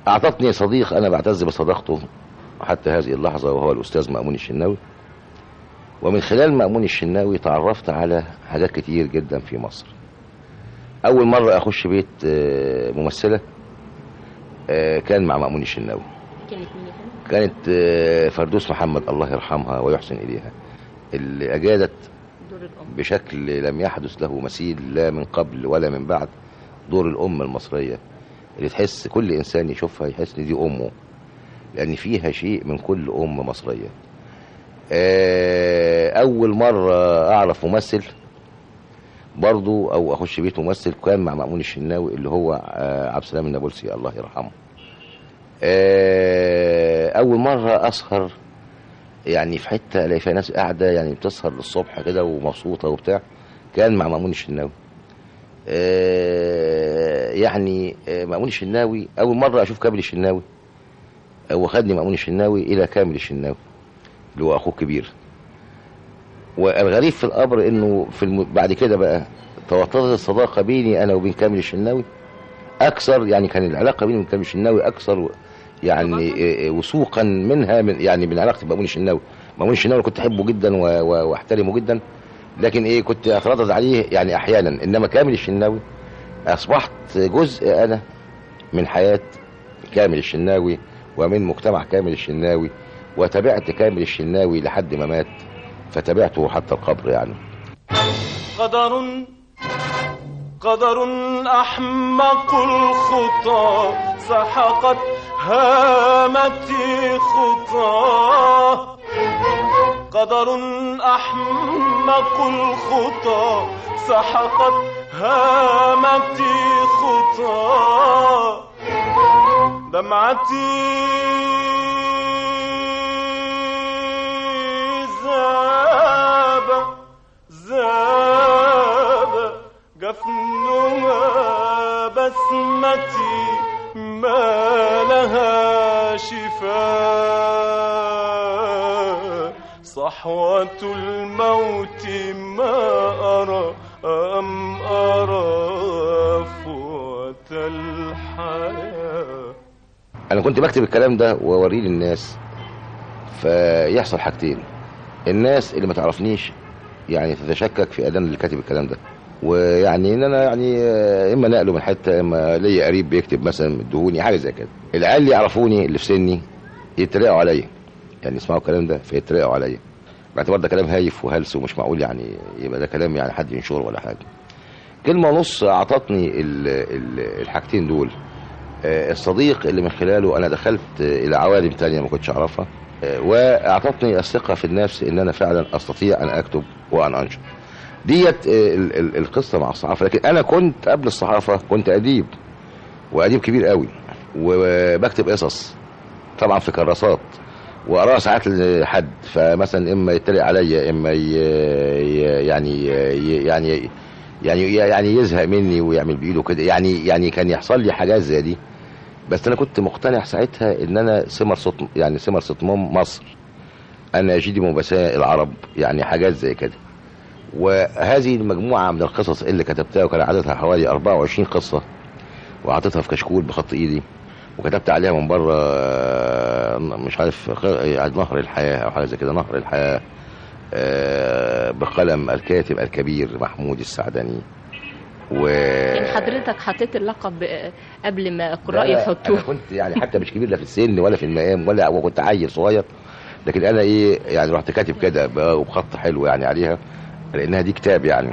اعطتني صديق انا بعتز بصداقته حتى هذه اللحظه وهو الاستاذ مامون الشناوي ومن خلال مامون الشناوي تعرفت على حاجات كتير جدا في مصر اول مره اخش بيت آه، ممثله آه، كان مع مامون الشناوي كانت مين يا فندم؟ كانت آه، فردوس محمد الله يرحمها ويحسن اليها اللي اجادت دور الام بشكل لم يحدث له مثيل لا من قبل ولا من بعد دور الأم المصرية اللي تحس كل إنسان يشوفها يحس إن دي أمه لأن فيها شيء من كل أم مصرية آه، أول مرة أعرف ممثل برضو أو أخش بيت ممثل كان مع مأمون الشناوي اللي هو آه، عبد السلام النابلسي الله يرحمه آه، أول مرة أسهر يعني في حته الاقي فيها ناس قاعده يعني بتسهر للصبح كده ومبسوطه وبتاع كان مع مامون الشناوي آه، يعني آه، مامون الشناوي اول مره اشوف كامل الشناوي آه، وخدني مامون الشناوي الى كامل الشناوي اللي هو اخوه الكبير والغريب في الامر انه في الم... بعد كده بقى توطدت الصداقه بيني انا وبين كامل الشناوي اكثر يعني كان العلاقه بيني وبين كامل الشناوي اكثر يعني آه، آه، وثوقا منها من يعني من علاقتي بمامون الشناوي مامون الشناوي كنت احبه جدا و- و- واحترمه جدا لكن ايه كنت اتردد عليه يعني احيانا انما كامل الشناوي اصبحت جزء انا من حياه كامل الشناوي ومن مجتمع كامل الشناوي وتابعت كامل الشناوي لحد ما مات فتابعته حتى القبر يعني قدر قدر أحمق الخطى سحقت هامتي خطاه قدر أحمق الخطى سحقت هامتي خطاه دمعتي زاب زاب جفنها بسمتي ما لها شفاء صحوة الموت ما أرى أم أرى فوة الحياة انا كنت بكتب الكلام ده واوريه للناس فيحصل حاجتين الناس اللي ما تعرفنيش يعني تتشكك في ادان اللي كاتب الكلام ده ويعني ان انا يعني آه، اما نقله من حته اما ليا قريب بيكتب مثلا ادهوني حاجه زي كده العيال اللي يعرفوني اللي في سني يتريقوا عليا يعني يسمعوا الكلام ده فيتريقوا عليا باعتبار ده كلام هايف وهلس ومش معقول يعني يبقى ده كلام يعني حد ينشره ولا حاجه كلمه ونص اعطتني ال- ال- الحاجتين دول آه، الصديق اللي من خلاله انا دخلت آه، الى عوالم تانية ما كنتش اعرفها آه، واعطتني الثقه في النفس ان انا فعلا استطيع ان اكتب وان انشر ديت آه، ال- ال- القصه مع الصحافه لكن انا كنت قبل الصحافه كنت اديب واديب كبير قوي وبكتب قصص طبعا في كراسات واقراها ساعات لحد فمثلا اما يتريق عليا اما ي... ي- يعني ي- يعني يعني يعني يزهق مني ويعمل بايده كده يعني يعني كان يحصل لي حاجات زي دي بس انا كنت مقتنع ساعتها ان انا سمر صوت يعني سمر صوتمام مصر انا جدي مباساه العرب يعني حاجات زي كده وهذه المجموعه من القصص اللي كتبتها وكان عددها حوالي 24 قصه وحطيتها في كشكول بخط ايدي وكتبت عليها من بره آه، مش عارف خ- يعني نهر الحياه او حاجه زي كده نهر الحياه آه، بقلم الكاتب الكبير محمود السعدني و كان حضرتك حطيت اللقب آه، قبل ما القراء لا، لا، يحطوه انا كنت يعني حتى مش كبير لا في السن ولا في المقام ولا وكنت عيل صغير لكن انا ايه يعني رحت كاتب كده ب- وبخط حلو يعني عليها لانها دي كتاب يعني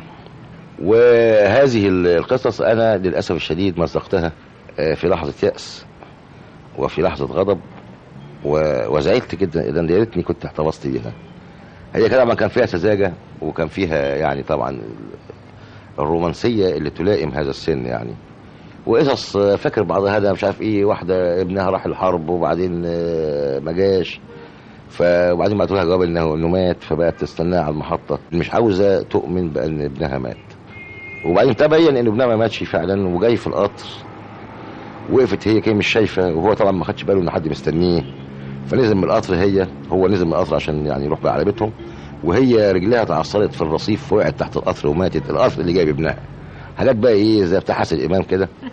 وهذه ال- القصص انا للاسف الشديد مزقتها آه، في لحظه ياس وفي لحظه غضب و- وزعلت جدا اذا يا ريتني كنت احتفظت بيها هي كده ما كان فيها سذاجه وكان فيها يعني طبعا الرومانسيه اللي تلائم هذا السن يعني وقصص آه، فاكر بعضها ده مش عارف ايه واحده ابنها راح الحرب وبعدين آه، ما جاش ف- وبعدين بعتوا لها جواب انه انه مات فبقت تستناه على المحطه مش عاوزه تؤمن بان ابنها مات وبعدين تبين ان ابنها ما ماتش فعلا وجاي في القطر وقفت هي كده مش شايفه وهو طبعا ما خدش باله ان حد مستنيه فنزل من القطر هي هو نزل من القطر عشان يعني يروح بقى على بيتهم وهي رجلها اتعصرت في الرصيف وقعت تحت القطر وماتت القطر اللي جايب ابنها حاجات بقى ايه زي بتاع حسن الامام كده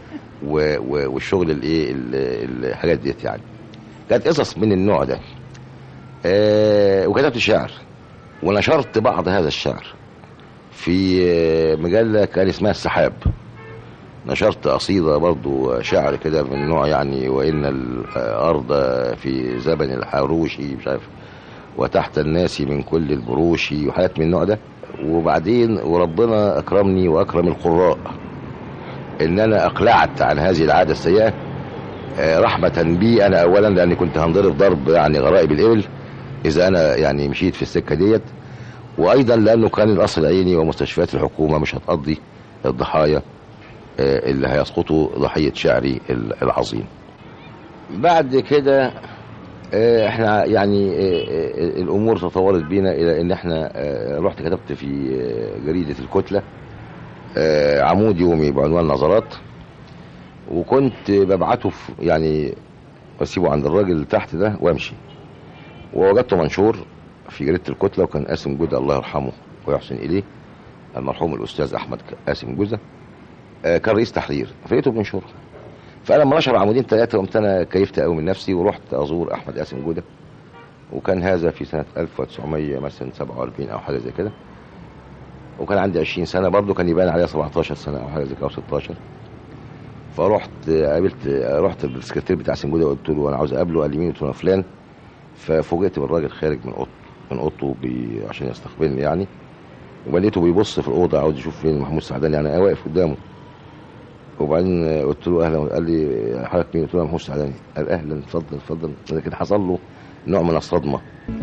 و- و- والشغل الايه ال- الحاجات ديت يعني كانت قصص من النوع ده آه، وكتبت شعر ونشرت بعض هذا الشعر في آه، مجلة كان اسمها السحاب نشرت قصيدة برضو شعر كده من نوع يعني وإن الأرض في زبن الحروشي مش عارف وتحت الناس من كل البروش وحاجات من النوع ده وبعدين وربنا أكرمني وأكرم القراء إن أنا أقلعت عن هذه العادة السيئة آه، رحمة بي أنا أولا لأني كنت هنضرب ضرب يعني غرائب الإبل إذا أنا يعني مشيت في السكة ديت وأيضا لأنه كان القصر العيني ومستشفيات الحكومة مش هتقضي الضحايا آه، اللي هيسقطوا ضحية شعري ال- العظيم بعد كده آه، احنا يعني آه، آه، الامور تطورت بينا الى ان احنا آه، رحت كتبت في آه، جريدة الكتلة آه، عمود يومي بعنوان نظرات وكنت ببعته في يعني واسيبه عند الراجل تحت ده وامشي ووجدته منشور في جريدة الكتلة وكان قاسم جودة الله يرحمه ويحسن إليه المرحوم الأستاذ أحمد قاسم جوزة آه، كان رئيس تحرير فلقيته بمنشور فلما نشر عمودين ثلاثة قمت أنا كيفت قوي من نفسي ورحت أزور أحمد قاسم جودة وكان هذا في سنة 1900 مثلا 47 أو حاجة زي كده وكان عندي 20 سنة برضه كان يبان عليا 17 سنة أو حاجة زي كده أو 16 فرحت قابلت رحت بالسكرتير بتاع سنجودة وقلت له أنا عاوز أقابله قال لي مين قلت له أنا فلان ففوجئت بالراجل خارج من اوضته من اوضته بي... عشان يستقبلني يعني ولقيته بيبص في الاوضه عاوز يشوف فين محمود سعداني انا واقف قدامه وبعدين قلت له اهلا قال لي حضرتك مين قلت له أنا محمود سعداني قال اهلا اتفضل اتفضل لكن حصل له نوع من الصدمه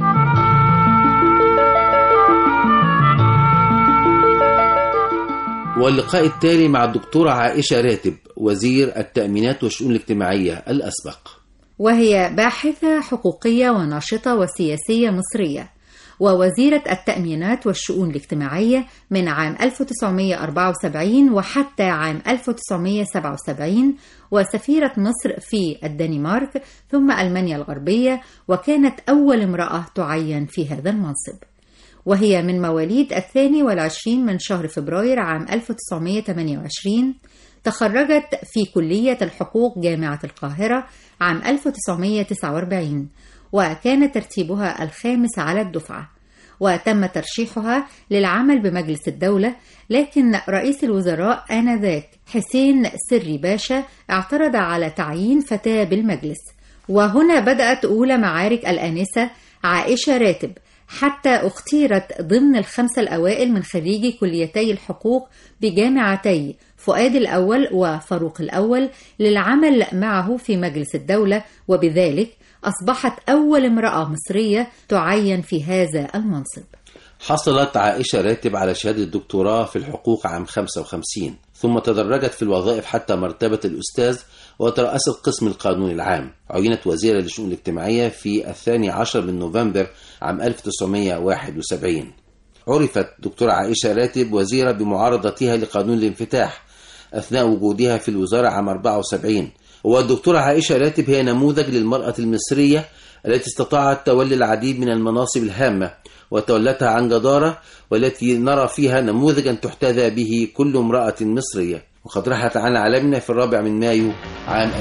واللقاء التالي مع الدكتورة عائشة راتب وزير التأمينات والشؤون الاجتماعية الأسبق وهي باحثة حقوقية وناشطة وسياسية مصرية ووزيرة التأمينات والشؤون الاجتماعية من عام 1974 وحتى عام 1977 وسفيرة مصر في الدنمارك ثم ألمانيا الغربية وكانت أول امرأة تعين في هذا المنصب وهي من مواليد الثاني والعشرين من شهر فبراير عام 1928 تخرجت في كلية الحقوق جامعة القاهرة عام 1949 وكان ترتيبها الخامس على الدفعة وتم ترشيحها للعمل بمجلس الدولة لكن رئيس الوزراء آنذاك حسين سري باشا اعترض على تعيين فتاة بالمجلس وهنا بدأت أولى معارك الآنسة عائشة راتب حتى اختيرت ضمن الخمسة الأوائل من خريجي كليتي الحقوق بجامعتي فؤاد الأول وفاروق الأول للعمل معه في مجلس الدولة وبذلك أصبحت أول امرأة مصرية تعين في هذا المنصب حصلت عائشة راتب على شهادة الدكتوراه في الحقوق عام 55 ثم تدرجت في الوظائف حتى مرتبة الأستاذ وترأست قسم القانون العام عينت وزيرة للشؤون الاجتماعية في الثاني عشر من نوفمبر عام 1971 عرفت دكتورة عائشة راتب وزيرة بمعارضتها لقانون الانفتاح أثناء وجودها في الوزارة عام 74 والدكتورة عائشة راتب هي نموذج للمرأة المصرية التي استطاعت تولي العديد من المناصب الهامة وتولتها عن جدارة والتي نرى فيها نموذجا تحتذى به كل امرأة مصرية وقد رحلت عن عالمنا في الرابع من مايو عام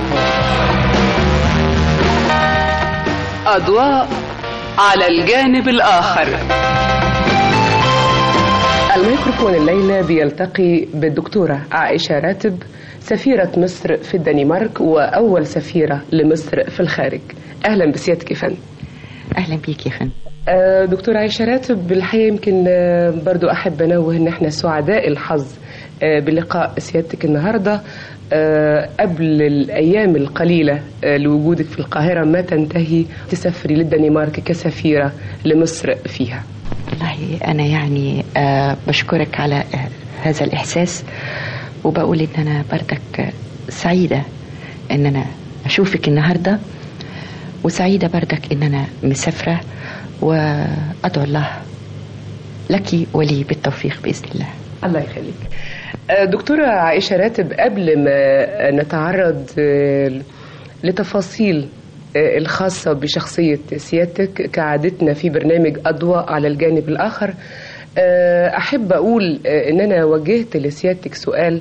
2000 أضواء على الجانب الآخر الميكروفون الليلة بيلتقي بالدكتورة عائشة راتب سفيرة مصر في الدنمارك وأول سفيرة لمصر في الخارج أهلا بسيادتك يا فندم اهلا بيك يا فندم آه، دكتورة عائشة راتب بالحقيقة يمكن آه، برضو أحب أنوه أن احنا سعداء الحظ آه، بلقاء سيادتك النهاردة آه، قبل الأيام القليلة آه، لوجودك في القاهرة ما تنتهي تسافري للدنمارك كسفيرة لمصر فيها والله انا يعني آه بشكرك على آه هذا الاحساس وبقول ان انا بردك آه، سعيده ان انا اشوفك النهارده وسعيده بردك ان انا مسافره وادعو الله لك ولي بالتوفيق باذن الله الله يخليك آه، دكتورة عائشة راتب قبل ما نتعرض آه، لتفاصيل آه، الخاصة بشخصية سيادتك كعادتنا في برنامج أضواء على الجانب الآخر آه، أحب أقول آه، إن أنا وجهت لسيادتك سؤال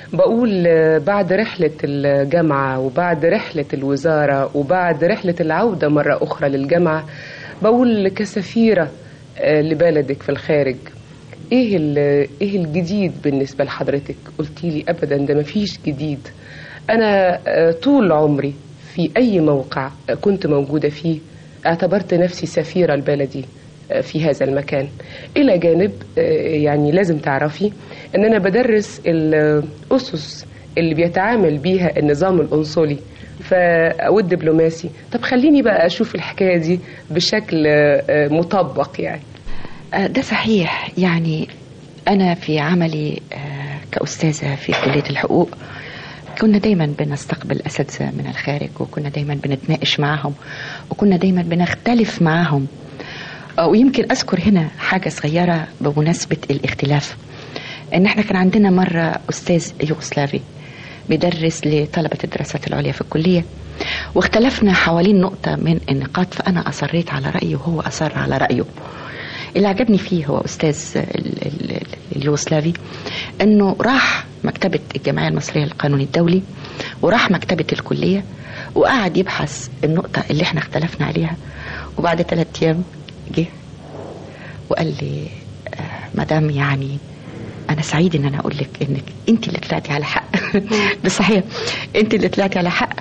بقول آه، بعد رحلة الجامعة وبعد رحلة الوزارة وبعد رحلة العودة مرة أخرى للجامعة بقول كسفيرة آه، لبلدك في الخارج ايه ال- ايه الجديد بالنسبة لحضرتك قلتي لي ابدا ده مفيش جديد انا آه، طول عمري في اي موقع آه، كنت موجودة فيه اعتبرت نفسي سفيرة لبلدي آه، في هذا المكان الى جانب آه، يعني لازم تعرفي ان انا بدرس الاسس اللي بيتعامل بيها النظام القنصلي ف والدبلوماسي طب خليني بقى اشوف الحكايه دي بشكل آه، آه، مطبق يعني آه، ده صحيح يعني أنا في عملي آه، كأستاذة في كلية الحقوق كنا دايما بنستقبل أساتذة من الخارج وكنا دايما بنتناقش معهم وكنا دايما بنختلف معهم آه، ويمكن أذكر هنا حاجة صغيرة بمناسبة الاختلاف إن إحنا كان عندنا مرة أستاذ يوغوسلافي بيدرس لطلبة الدراسات العليا في الكلية واختلفنا حوالين نقطة من النقاط فأنا أصريت على رأيه وهو أصر على رأيه اللي عجبني فيه هو أستاذ ال- ال- ال- اليوغوسلافي أنه راح مكتبة الجمعية المصرية للقانون الدولي وراح مكتبة الكلية وقعد يبحث النقطة اللي احنا اختلفنا عليها وبعد ثلاثة أيام جه وقال لي آه، مدام يعني انا سعيد ان انا اقول لك انك انت اللي طلعتي على حق ده صحيح انت اللي طلعتي على حق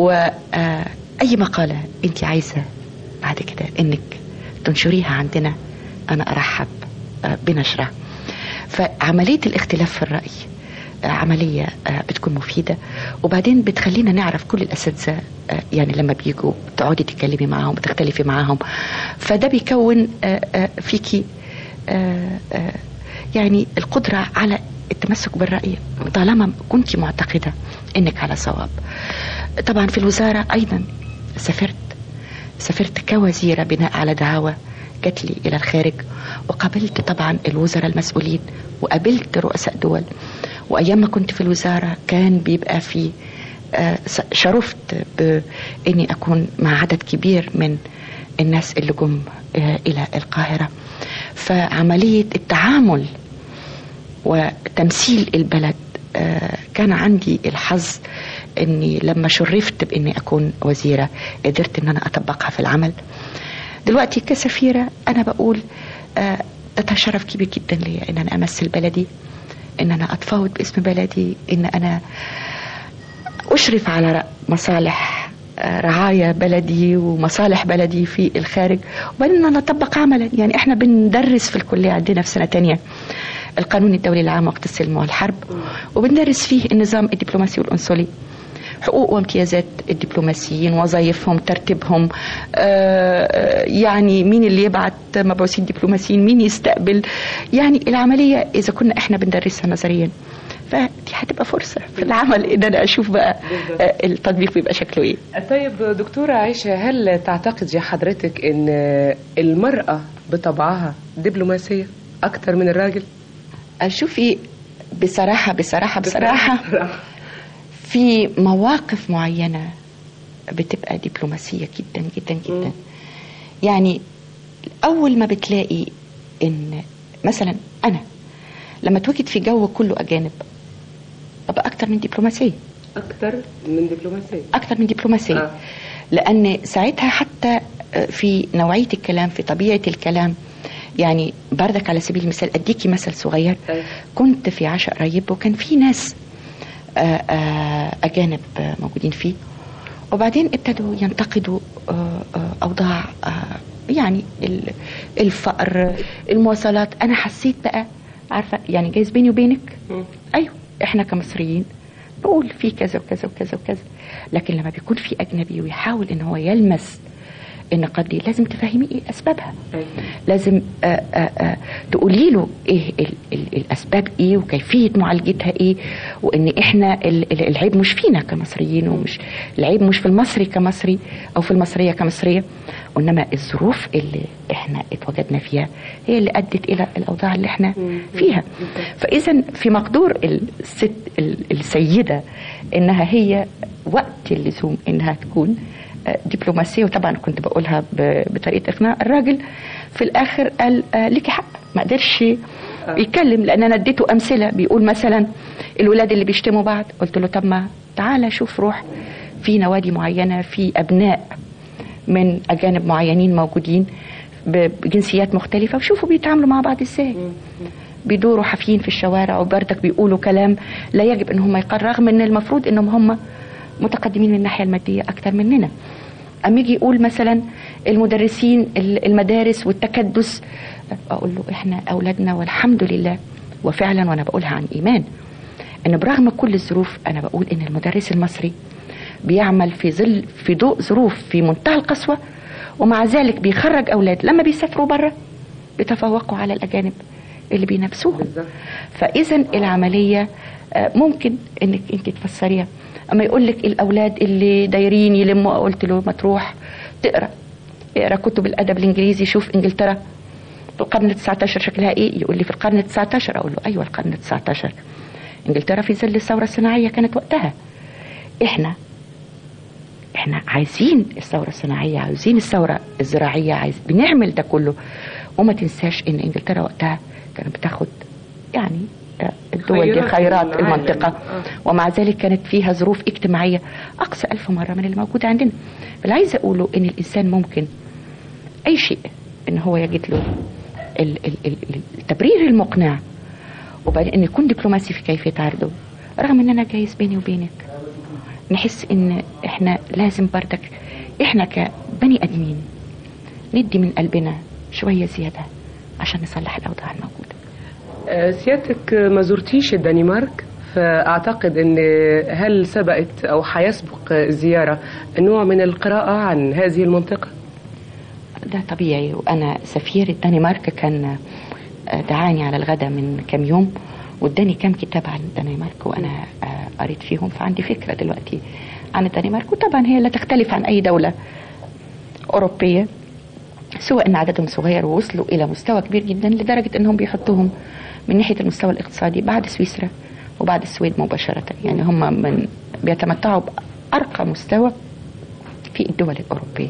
واي مقاله انت عايزه بعد كده انك تنشريها عندنا انا ارحب آه، بنشرها فعمليه الاختلاف في الراي آه، عملية آه، بتكون مفيدة وبعدين بتخلينا نعرف كل الأساتذة آه، يعني لما بيجوا تقعدي تتكلمي معاهم وتختلفي معاهم فده بيكون آه، آه، فيكي آه، آه، يعني القدرة على التمسك بالرأي طالما كنت معتقدة انك على صواب طبعا في الوزارة ايضا سافرت سافرت كوزيرة بناء على دعاوى جات لي الى الخارج وقابلت طبعا الوزراء المسؤولين وقابلت رؤساء دول وايام ما كنت في الوزارة كان بيبقى في آه، س- شرفت باني اكون مع عدد كبير من الناس اللي جم آه، الى القاهرة فعملية التعامل وتمثيل البلد آه، كان عندي الحظ اني لما شرفت باني اكون وزيره قدرت ان انا اطبقها في العمل دلوقتي كسفيره انا بقول آه، ده شرف كبير جدا ليا ان انا امثل بلدي ان انا اتفاوض باسم بلدي ان انا اشرف على مصالح آه، رعايا بلدي ومصالح بلدي في الخارج وبعدين انا اطبق عملا يعني احنا بندرس في الكليه عندنا في سنه تانية القانون الدولي العام وقت السلم والحرب وبندرس فيه النظام الدبلوماسي والقنصلي حقوق وامتيازات الدبلوماسيين وظائفهم ترتيبهم آه، يعني مين اللي يبعت مبعوثين دبلوماسيين مين يستقبل يعني العملية إذا كنا إحنا بندرسها نظريا فدي هتبقى فرصة في العمل إن أنا أشوف بقى آه، التطبيق بيبقى شكله إيه طيب دكتورة عائشة هل تعتقد يا حضرتك ان المرأة بطبعها دبلوماسية اكتر من الراجل شوفي بصراحة بصراحة بصراحة في مواقف معينة بتبقى دبلوماسية جدا جدا جدا يعني أول ما بتلاقي إن مثلا أنا لما اتوجد في جو كله أجانب أبقى أكتر من دبلوماسية اكتر من دبلوماسية أكتر من دبلوماسية آه. لأن ساعتها حتى في نوعية الكلام في طبيعة الكلام يعني بردك على سبيل المثال أديكي مثل صغير أيوة. كنت في عشاء قريب وكان في ناس آه، آه، أجانب آه، موجودين فيه وبعدين ابتدوا ينتقدوا آه، آه، أوضاع آه، يعني ال- الفقر المواصلات أنا حسيت بقى عارفة يعني جايز بيني وبينك أيوه إحنا كمصريين نقول في كذا وكذا وكذا وكذا لكن لما بيكون في أجنبي ويحاول إن هو يلمس النقاط دي لازم تفهمي ايه اسبابها لازم آه آه آه تقولي له ايه ال ال الاسباب ايه وكيفيه معالجتها ايه وان احنا ال- ال- العيب مش فينا كمصريين ومش العيب مش في المصري كمصري او في المصريه كمصريه وانما الظروف اللي احنا اتوجدنا فيها هي اللي ادت الى الاوضاع اللي احنا فيها فاذا في مقدور الست ال- السيده انها هي وقت اللزوم انها تكون آه، دبلوماسيه وطبعا كنت بقولها ب- بطريقه اقناع الراجل في الاخر قال آه، ليكي حق ما قدرش يتكلم لان انا اديته امثله بيقول مثلا الولاد اللي بيشتموا بعض قلت له طب ما تعالى شوف روح في نوادي معينه في ابناء من اجانب معينين موجودين ب- بجنسيات مختلفه وشوفوا بيتعاملوا مع بعض ازاي بيدوروا حافيين في الشوارع وبرضك بيقولوا كلام لا يجب ان هم يقال رغم ان المفروض انهم هم متقدمين من الناحيه الماديه اكتر مننا اما يجي يقول مثلا المدرسين ال- المدارس والتكدس اقول له احنا اولادنا والحمد لله وفعلا وانا بقولها عن ايمان ان برغم كل الظروف انا بقول ان المدرس المصري بيعمل في ظل في ضوء ظروف في منتهى القسوه ومع ذلك بيخرج اولاد لما بيسافروا بره بيتفوقوا على الاجانب اللي بينافسوهم فاذا العمليه آه، ممكن انك انت تفسريها اما يقول لك الاولاد اللي دايرين يلموا قلت له ما تروح تقرا اقرا كتب الادب الانجليزي شوف انجلترا في القرن ال 19 شكلها ايه يقول لي في القرن ال 19 اقول له ايوه القرن ال 19 انجلترا في ظل الثوره الصناعيه كانت وقتها احنا احنا عايزين الثوره الصناعيه عايزين الثوره الزراعيه عايز بنعمل ده كله وما تنساش ان انجلترا وقتها كانت بتاخد يعني آه، الدول دي خيرات خيرات العالم. المنطقه آه. ومع ذلك كانت فيها ظروف اجتماعيه اقصى ألف مره من اللي موجوده عندنا اللي عايزه اقوله ان الانسان ممكن اي شيء ان هو يجد له ال- ال- ال- ال- التبرير المقنع وبعدين ان يكون دبلوماسي في كيفيه عرضه رغم ان انا جايز بيني وبينك نحس ان احنا لازم بردك احنا كبني ادمين ندي من قلبنا شويه زياده عشان نصلح الاوضاع الموجوده آه، سيادتك ما زرتيش الدنمارك فأعتقد أن هل سبقت أو حيسبق زيارة نوع من القراءة عن هذه المنطقة؟ ده طبيعي وانا سفير الدنمارك كان آه، دعاني على الغداء من كام يوم واداني كام كتاب عن الدنمارك وانا آه، قريت فيهم فعندي فكره دلوقتي عن الدنمارك وطبعا هي لا تختلف عن اي دوله اوروبيه سواء ان عددهم صغير ووصلوا الى مستوى كبير جدا لدرجه انهم بيحطوهم من ناحيه المستوى الاقتصادي بعد سويسرا وبعد السويد مباشره يعني هم من بيتمتعوا بارقى مستوى في الدول الاوروبيه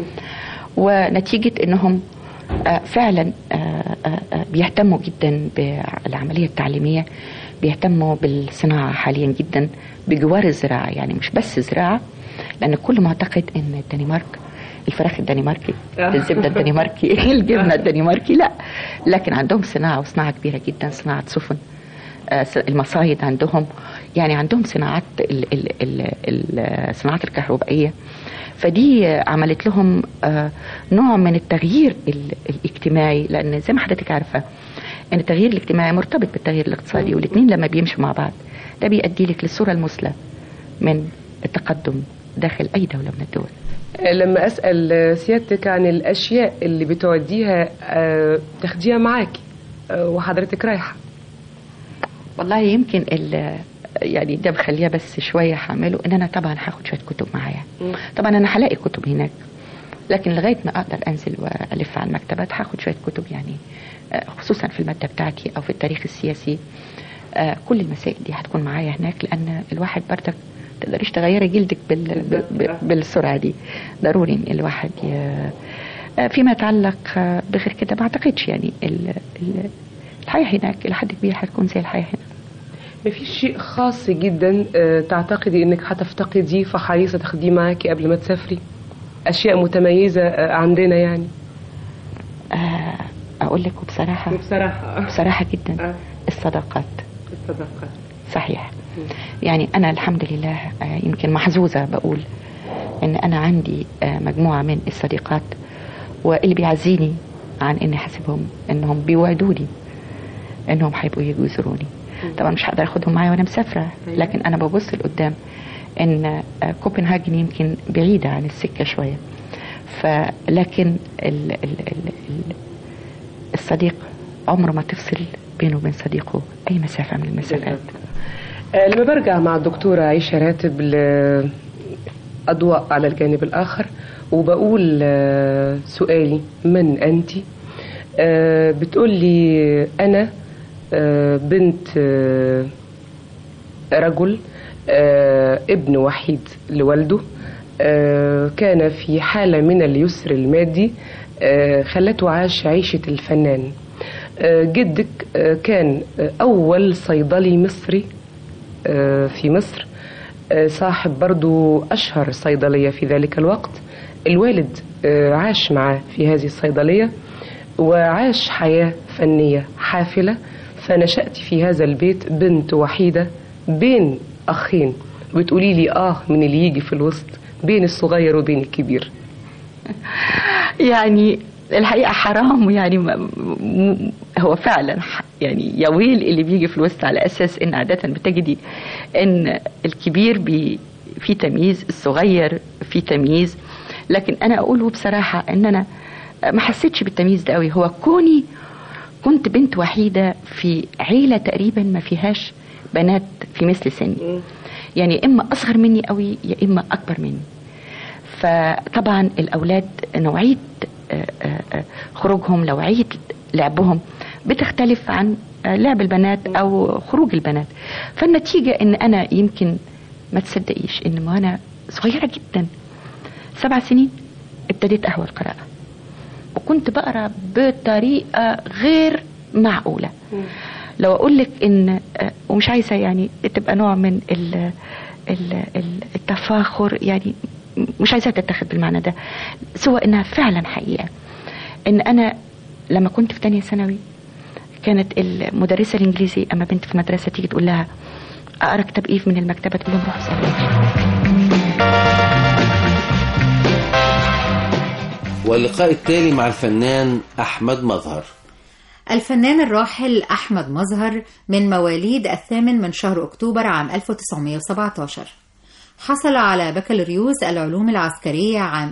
ونتيجة انهم آه، فعلا آه، آه، آه، بيهتموا جدا بالعملية التعليمية بيهتموا بالصناعة حاليا جدا بجوار الزراعة يعني مش بس زراعة لأن الكل معتقد أن الدنمارك الفراخ الدنماركي الزبدة الدنماركي الجبنة الدنماركي لا لكن عندهم صناعة وصناعة كبيرة جدا صناعة سفن آه، س- المصايد عندهم يعني عندهم صناعات ال- ال- ال- ال- الصناعات الكهربائية فدي آه، عملت لهم آه، نوع من التغيير ال- الاجتماعي لأن زي ما حضرتك عارفة أن التغيير الاجتماعي مرتبط بالتغيير الاقتصادي والاثنين لما بيمشوا مع بعض ده بيؤدي لك للصورة المثلى من التقدم داخل أي دولة من الدول آه، لما أسأل سيادتك عن الأشياء اللي بتوديها آه، تاخديها معاكي آه، وحضرتك رايحة والله يمكن ال يعني ده بخليها بس شويه هعمله ان انا طبعا هاخد شويه كتب معايا طبعا انا هلاقي كتب هناك لكن لغايه ما اقدر انزل والف على المكتبات هاخد شويه كتب يعني آه، خصوصا في الماده بتاعتي او في التاريخ السياسي آه، كل المسائل دي هتكون معايا هناك لان الواحد برضك تقدريش تغيري جلدك بال... بال... بال- بالسرعه دي ضروري ان الواحد ي... آه، فيما يتعلق آه، بغير كده ما اعتقدش يعني ال... ال... الحياه هناك الى حد كبير هتكون زي الحياه هنا مفيش شيء خاص جدا آه، تعتقدي انك هتفتقديه فحريصة تاخديه معاكي قبل ما تسافري اشياء متميزة آه، عندنا يعني آه، اقول لك بصراحه بصراحة بصراحه جدا آه. الصداقات الصداقة صحيح يعني انا الحمد لله آه، يمكن محظوظه بقول ان انا عندي آه، مجموعه من الصديقات واللي بيعزيني عن اني حاسبهم انهم بيوعدوني انهم هيبقوا يجوا يزوروني طبعا مش هقدر اخدهم معايا وانا مسافره لكن انا ببص لقدام ان آه، كوبنهاجن يمكن بعيده عن السكه شويه فلكن ال ال ال ال الصديق عمره ما تفصل بينه وبين صديقه اي مسافه من المسافات آه، لما برجع مع الدكتورة عيشة راتب لأضواء على الجانب الآخر وبقول آه، سؤالي من أنت آه، بتقول لي أنا آه، بنت آه، رجل آه، ابن وحيد لوالده آه، كان في حالة من اليسر المادي آه، خلته عاش عيشة الفنان آه، جدك آه، كان آه، أول صيدلي مصري آه، في مصر آه، صاحب برضو أشهر صيدلية في ذلك الوقت الوالد آه، عاش معاه في هذه الصيدلية وعاش حياة فنية حافلة فنشأت في هذا البيت بنت وحيدة بين أخين بتقولي لي آه من اللي يجي في الوسط بين الصغير وبين الكبير يعني الحقيقة حرام يعني م- م- هو فعلا ح- يعني يا ويل اللي بيجي في الوسط على أساس إن عادة بتجدي إن الكبير بي في تمييز الصغير في تمييز لكن أنا أقوله بصراحة إن أنا ما حسيتش بالتمييز ده قوي هو كوني كنت بنت وحيدة في عيلة تقريبا ما فيهاش بنات في مثل سني يعني إما أصغر مني قوي يا إما أكبر مني فطبعا الأولاد نوعية آه، آه، آه، خروجهم نوعية لعبهم بتختلف عن آه، لعب البنات أو خروج البنات فالنتيجة إن أنا يمكن ما تصدقيش إن وأنا صغيرة جدا سبع سنين ابتديت أهوى القراءة وكنت بقرا بطريقة غير معقولة لو أقول لك إن آه، ومش عايزة يعني تبقى نوع من ال ال- ال- التفاخر يعني مش عايزاها تتاخد بالمعنى ده سوى انها فعلا حقيقه ان انا لما كنت في تانية ثانوي كانت المدرسه الانجليزي اما بنت في مدرسه تيجي تقول لها اقرا كتاب ايه من المكتبه تقول لهم روحوا اسالوا واللقاء التالي مع الفنان أحمد مظهر الفنان الراحل أحمد مظهر من مواليد الثامن من شهر أكتوبر عام 1917 حصل على بكالوريوس العلوم العسكرية عام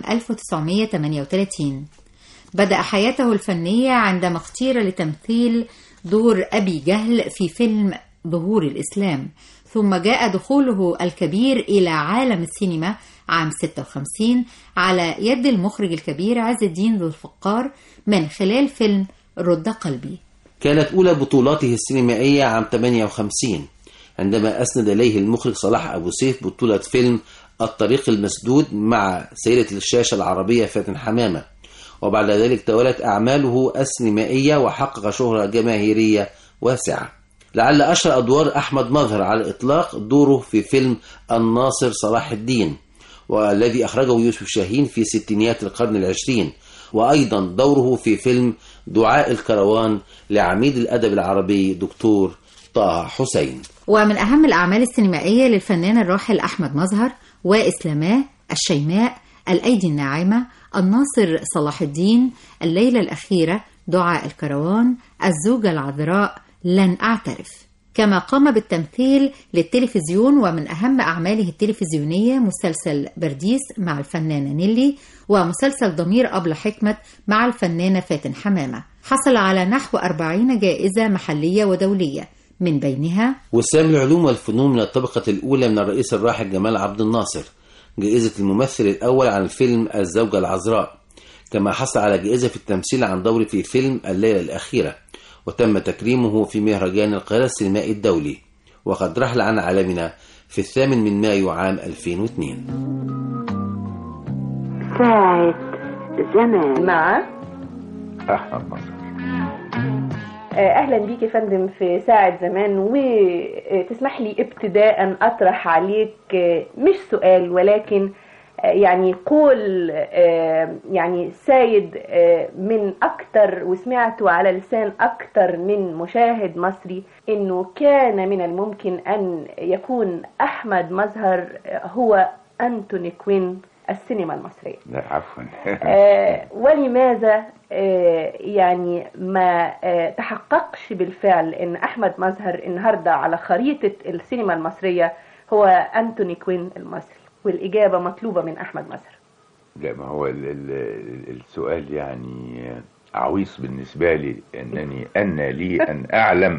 1938 بدأ حياته الفنية عندما اختير لتمثيل دور أبي جهل في فيلم ظهور الإسلام ثم جاء دخوله الكبير إلى عالم السينما عام 56 على يد المخرج الكبير عز الدين ذو الفقار من خلال فيلم رد قلبي كانت أولى بطولاته السينمائية عام 58 عندما أسند إليه المخرج صلاح أبو سيف بطولة فيلم الطريق المسدود مع سيدة الشاشة العربية فاتن حمامة وبعد ذلك توالت أعماله السينمائية وحقق شهرة جماهيرية واسعة لعل أشهر أدوار أحمد مظهر على الإطلاق دوره في فيلم الناصر صلاح الدين والذي أخرجه يوسف شاهين في ستينيات القرن العشرين وأيضا دوره في فيلم دعاء الكروان لعميد الأدب العربي دكتور طه حسين ومن أهم الأعمال السينمائية للفنان الراحل أحمد مظهر وإسلاماه الشيماء الأيدي الناعمة الناصر صلاح الدين الليلة الأخيرة دعاء الكروان الزوجة العذراء لن أعترف كما قام بالتمثيل للتلفزيون ومن أهم أعماله التلفزيونية مسلسل برديس مع الفنانة نيلي ومسلسل ضمير أبلة حكمت مع الفنانة فاتن حمامة حصل على نحو أربعين جائزة محلية ودولية من بينها وسام العلوم والفنون من الطبقة الأولى من الرئيس الراحل جمال عبد الناصر جائزة الممثل الأول عن فيلم الزوجة العذراء كما حصل على جائزة في التمثيل عن دوره في فيلم الليلة الأخيرة وتم تكريمه في مهرجان القاهرة السينمائي الدولي وقد رحل عن عالمنا في الثامن من مايو عام 2002 ساعة زمان مع احمد مظهر آه، اهلا بيك يا فندم في ساعة زمان وتسمح لي ابتداء اطرح عليك آه، مش سؤال ولكن آه، يعني قول آه، يعني سايد آه، من اكتر وسمعته على لسان اكتر من مشاهد مصري انه كان من الممكن ان يكون احمد مظهر آه، هو انتوني كوين السينما المصرية لا عفوا آه، ولماذا آه، يعني ما آه، تحققش بالفعل ان احمد مظهر النهارده على خريطه السينما المصريه هو انتوني كوين المصري والاجابه مطلوبه من احمد مظهر لا ما هو ال ال السؤال يعني عويص بالنسبة لي أنني أن لي أن أعلم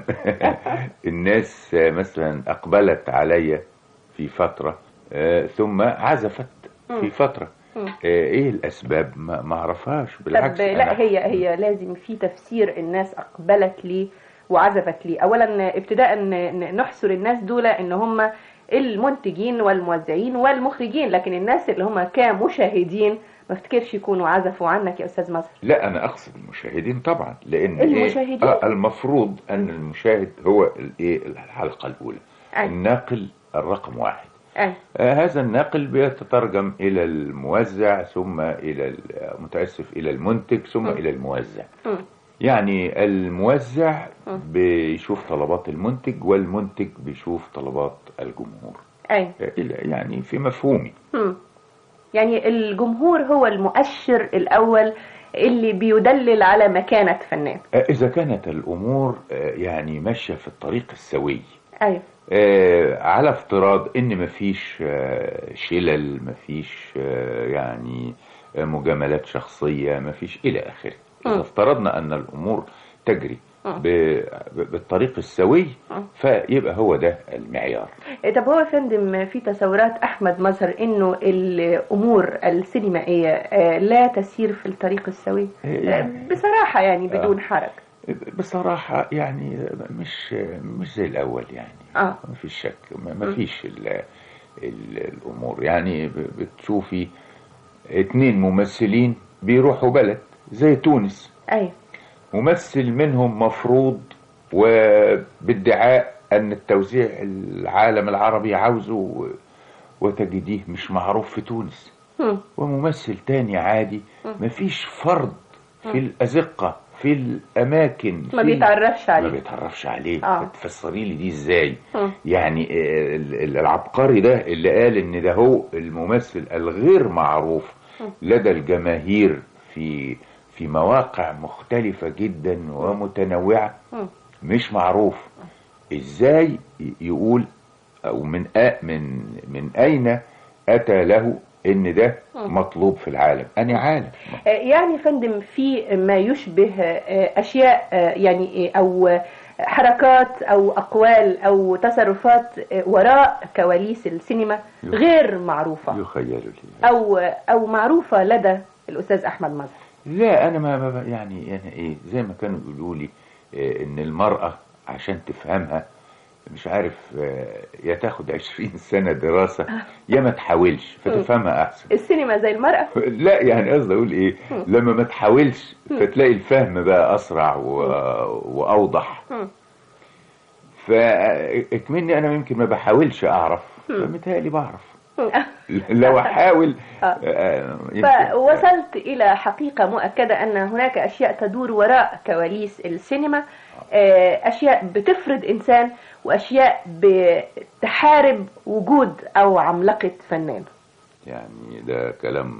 الناس مثلا أقبلت علي في فترة آه، ثم عزفت في فترة مم. آه، إيه الأسباب ما ما أعرفهاش بالعكس طب أنا- لا هي هي لازم في تفسير الناس اقبلت ليه وعزفت ليه اولا ابتداء ن- ن- نحصر الناس دول ان هم المنتجين والموزعين والمخرجين لكن الناس اللي هم كمشاهدين ما افتكرش يكونوا عزفوا عنك يا استاذ مظهر لا انا اقصد المشاهدين طبعا لان المشاهدين. إيه؟ آه المفروض ان المشاهد هو الايه الحلقه الاولى أي. الناقل الرقم واحد أي. آه هذا الناقل بيتترجم الى الموزع ثم الى ال- متاسف الى المنتج ثم م. الى الموزع مم. يعني الموزع م. بيشوف طلبات المنتج والمنتج بيشوف طلبات الجمهور أي. آه، إلى- يعني في مفهومي مم. يعني الجمهور هو المؤشر الأول اللي بيدلل على مكانة فنان آه، إذا كانت الأمور آه، يعني ماشية في الطريق السوي أيوة آه، على افتراض ان مفيش آه، شلل مفيش آه، يعني آه، مجاملات شخصية مفيش الى اخره مم. اذا افترضنا ان الامور تجري مم. ب- ب- بالطريق السوي مم. فيبقى هو ده المعيار إيه طب هو يا فندم في تصورات أحمد مظهر إنه الأمور السينمائية آه، لا تسير في الطريق السوي آه، بصراحة يعني بدون آه. حرج بصراحة يعني مش مش زي الأول يعني آه. ما فيش شك ما ما فيش ال ال الأمور يعني ب- بتشوفي اتنين ممثلين بيروحوا بلد زي تونس أيوة ممثل منهم مفروض وبادعاء أن التوزيع العالم العربي عاوزه و- وتجديه مش معروف في تونس مم. وممثل تاني عادي مم. مفيش فرد في مم. الأزقة في الأماكن ما في بيتعرفش عليه. ما بيتعرفش عليه آه. تفسري لي دي ازاي مم. يعني آه، ال- ال- العبقري ده اللي قال ان ده هو الممثل الغير معروف مم. لدى الجماهير في في مواقع مختلفة جدا ومتنوعة مم. مش معروف ازاي ي- يقول او من آ من من اين اتى له ان ده مم. مطلوب في العالم اني عالم آه، يعني يا فندم في ما يشبه آه، أشياء آه، يعني إيه، أو آه، حركات أو أقوال أو تصرفات آه، وراء كواليس السينما غير معروفة يخيل لي أو أو معروفة لدى الأستاذ أحمد مظهر لا انا ما ما- يعني انا ايه زي ما كانوا بيقولوا لي آه، ان المرأة عشان تفهمها مش عارف آه، يا تاخد عشرين سنة دراسة يا ما تحاولش فتفهمها احسن السينما زي المرأة لا يعني قصدي اقول ايه مم. لما ما تحاولش مم. فتلاقي الفهم بقى اسرع و... واوضح مم. فاكمني انا يمكن ما بحاولش اعرف مم. فمتهيألي بعرف لو احاول آه. آه، يمكن- فوصلت إلى حقيقة مؤكدة أن هناك أشياء تدور وراء كواليس السينما آه، أشياء بتفرض إنسان وأشياء بتحارب وجود أو عملقة فنان يعني ده كلام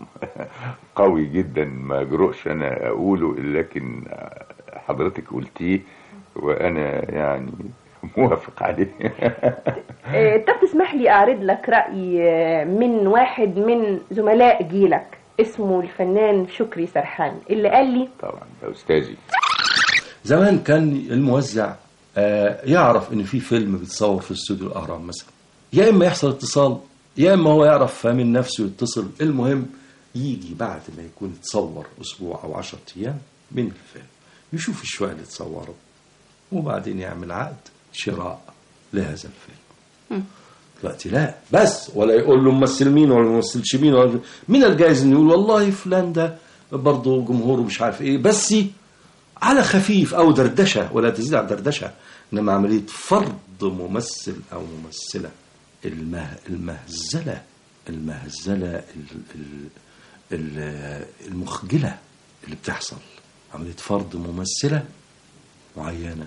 قوي جدا ما اجرؤش انا اقوله لكن حضرتك قلتيه وانا يعني موافق عليه آه، طب تسمح لي أعرض لك رأي آه، من واحد من زملاء جيلك اسمه الفنان شكري سرحان اللي قال لي طبعا ده استاذي زمان كان الموزع آه، يعرف ان في فيلم بيتصور في استوديو الاهرام مثلا يا اما يحصل اتصال يا اما هو يعرف من نفسه يتصل المهم يجي بعد ما يكون اتصور اسبوع او عشرة ايام من الفيلم يشوف الشوية اللي اتصوروا وبعدين يعمل عقد شراء لهذا الفيلم دلوقتي لا بس ولا يقول له ممثل مين ولا ممثلش مين ولا من الجايز انه يقول والله فلان ده برضه جمهوره مش عارف ايه بس على خفيف او دردشه ولا تزيد عن دردشه انما عمليه فرض ممثل او ممثله المه المهزله المهزله ال- ال- ال- المخجله اللي بتحصل عمليه فرض ممثله معينه